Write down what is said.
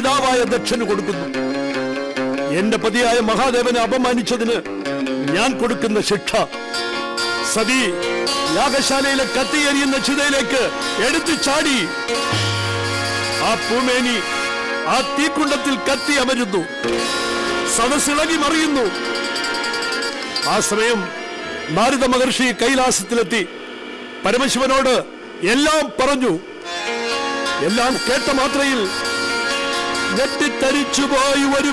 പിതാവായ ദക്ഷന് കൊടുക്കുന്നു എന്റെ പതിയായ മഹാദേവനെ അപമാനിച്ചതിന് ഞാൻ കൊടുക്കുന്ന ശിക്ഷ സതി യാഗശാലയിലെ കത്തിയെരിയുന്ന ചിതയിലേക്ക് എടുത്തു ചാടി ആ പൂമേനി ആ തീക്കുണ്ടത്തിൽ കത്തി അമരുന്നു സദസ്സിളകി മറിയുന്നു ആ സമയം നാരദ മഹർഷി കൈലാസത്തിലെത്തി പരമശിവനോട് എല്ലാം പറഞ്ഞു എല്ലാം കേട്ട മാത്രയിൽ ഞെട്ടിത്തരിച്ചുപോയി ഒരു